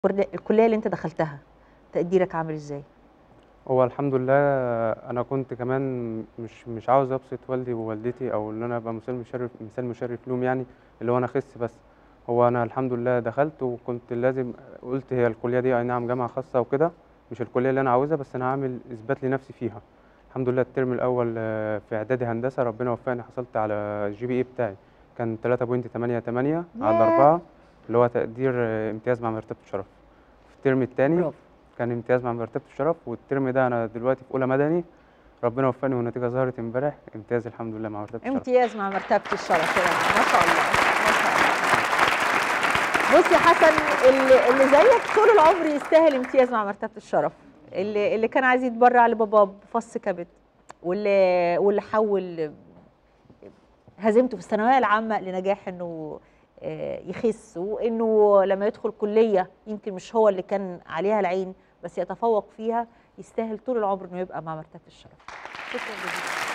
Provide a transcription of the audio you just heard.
الكل- الكليه اللي انت دخلتها تقديرك عامل ازاي هو الحمد لله انا كنت كمان مش مش عاوز ابسط والدي ووالدتي او ان انا ابقى مثال مشرف مثال مشرف لهم يعني اللي هو انا اخس بس هو انا الحمد لله دخلت وكنت لازم قلت هي الكليه دي اي نعم جامعه خاصه وكده مش الكليه اللي انا عاوزها بس انا هعمل اثبات لنفسي فيها الحمد لله الترم الاول آه، في اعدادي هندسه ربنا وفقني حصلت على الجي بي اي بتاعي كان 3.88 على ياه. 4 اللي هو تقدير آه، امتياز مع مرتبه الشرف في الترم الثاني برافو كان امتياز مع مرتبة الشرف والترم ده أنا دلوقتي في أولى مدني ربنا وفقني والنتيجة ظهرت امبارح امتياز الحمد لله مع مرتبة الشرف امتياز مع مرتبه الشرف يا جماعة. ما شاء الله ما شاء الله بص يا حسن اللي, اللي زيك طول العمر يستاهل امتياز مع مرتبه الشرف اللي اللي كان عايز يتبرع لباباه بفص كبد واللي واللي حول هزيمته في الثانويه العامه لنجاح انه آه، يخس وانه لما يدخل كليه يمكن مش هو اللي كان عليها العين بس يتفوق فيها يستاهل طول العمر انه يبقى مع مرتبه الشرف شكرا جزيلا